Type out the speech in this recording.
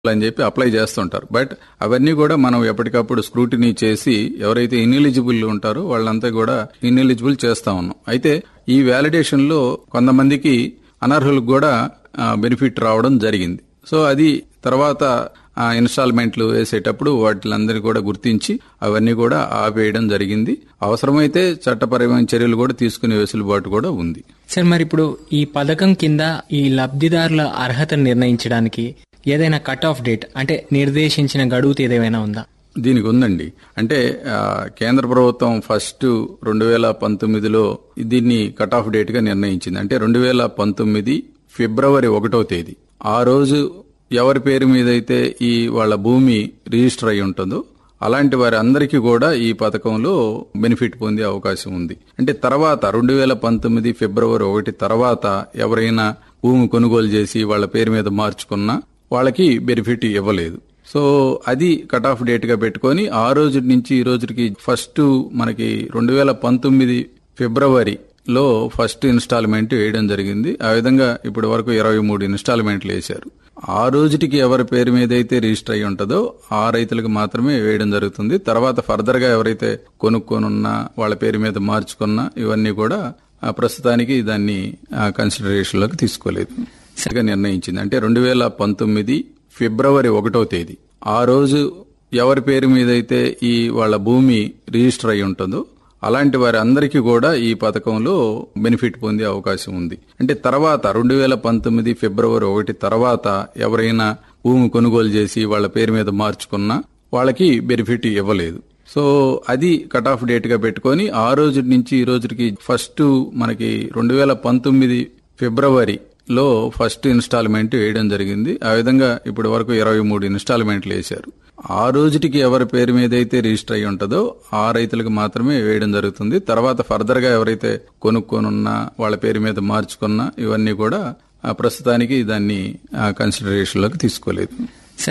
అని చెప్పి అప్లై చేస్తుంటారు బట్ అవన్నీ కూడా మనం ఎప్పటికప్పుడు స్క్రూటినీ చేసి ఎవరైతే ఇన్ఎలిజిబుల్ ఉంటారో వాళ్ళంతా కూడా ఇన్ఎలిజిబుల్ చేస్తా ఉన్నాం అయితే ఈ వ్యాలిడేషన్ లో కొంతమందికి అనర్హులకు కూడా బెనిఫిట్ రావడం జరిగింది సో అది తర్వాత ఇన్స్టాల్మెంట్లు వేసేటప్పుడు వాటిలందరినీ కూడా గుర్తించి అవన్నీ కూడా ఆపేయడం జరిగింది అవసరమైతే చట్టపరమైన చర్యలు కూడా తీసుకునే వెసులుబాటు కూడా ఉంది సార్ మరి ఇప్పుడు ఈ పథకం కింద ఈ లబ్ధిదారుల అర్హతను నిర్ణయించడానికి ఏదైనా కట్ ఆఫ్ డేట్ అంటే నిర్దేశించిన గడువు ఏదైనా ఉందా దీనికి ఉందండి అంటే ఆ, కేంద్ర ప్రభుత్వం ఫస్ట్ రెండు వేల పంతొమ్మిదిలో దీన్ని కట్ ఆఫ్ డేట్ గా నిర్ణయించింది అంటే రెండు వేల పంతొమ్మిది ఫిబ్రవరి ఒకటో తేదీ ఆ రోజు ఎవరి పేరు మీద అయితే ఈ వాళ్ళ భూమి రిజిస్టర్ అయి ఉంటుందో అలాంటి వారి అందరికీ కూడా ఈ పథకంలో బెనిఫిట్ పొందే అవకాశం ఉంది అంటే తర్వాత రెండు వేల పంతొమ్మిది ఫిబ్రవరి ఒకటి తర్వాత ఎవరైనా భూమి కొనుగోలు చేసి వాళ్ళ పేరు మీద మార్చుకున్నా వాళ్ళకి బెనిఫిట్ ఇవ్వలేదు సో అది కట్ ఆఫ్ డేట్ గా పెట్టుకొని ఆ రోజు నుంచి ఈ రోజుకి ఫస్ట్ మనకి రెండు వేల పంతొమ్మిది ఫిబ్రవరి లో ఫస్ట్ ఇన్స్టాల్మెంట్ వేయడం జరిగింది ఆ విధంగా ఇప్పటి వరకు ఇరవై మూడు ఇన్స్టాల్మెంట్లు వేశారు ఆ రోజుటికి ఎవరి పేరు మీద అయితే రిజిస్టర్ అయి ఉంటుందో ఆ రైతులకు మాత్రమే వేయడం జరుగుతుంది తర్వాత ఫర్దర్ గా ఎవరైతే కొనుక్కొనున్నా వాళ్ళ పేరు మీద మార్చుకున్నా ఇవన్నీ కూడా ఆ, ప్రస్తుతానికి దాన్ని కన్సిడరేషన్ లోకి తీసుకోలేదు సరిగా నిర్ణయించింది అంటే రెండు వేల పంతొమ్మిది ఫిబ్రవరి ఒకటో తేదీ ఆ రోజు ఎవరి పేరు మీద అయితే ఈ వాళ్ళ భూమి రిజిస్టర్ అయి ఉంటుందో అలాంటి వారి అందరికీ కూడా ఈ పథకంలో బెనిఫిట్ పొందే అవకాశం ఉంది అంటే తర్వాత రెండు వేల పంతొమ్మిది ఫిబ్రవరి ఒకటి తర్వాత ఎవరైనా భూమి కొనుగోలు చేసి వాళ్ళ పేరు మీద మార్చుకున్నా వాళ్ళకి బెనిఫిట్ ఇవ్వలేదు సో అది కట్ ఆఫ్ డేట్ గా పెట్టుకొని ఆ రోజు నుంచి ఈ రోజుకి ఫస్ట్ మనకి రెండు వేల పంతొమ్మిది ఫిబ్రవరి లో ఫస్ట్ ఇన్స్టాల్మెంట్ వేయడం జరిగింది ఆ విధంగా ఇప్పటి వరకు ఇరవై మూడు ఇన్స్టాల్మెంట్లు వేశారు ఆ రోజుటికి ఎవరి పేరు మీద అయితే రిజిస్టర్ అయి ఉంటుందో ఆ రైతులకు మాత్రమే వేయడం జరుగుతుంది తర్వాత ఫర్దర్ గా ఎవరైతే కొనుక్కొనున్నా వాళ్ళ పేరు మీద మార్చుకున్నా ఇవన్నీ కూడా ఆ, ప్రస్తుతానికి దాన్ని కన్సిడరేషన్ లోకి తీసుకోలేదు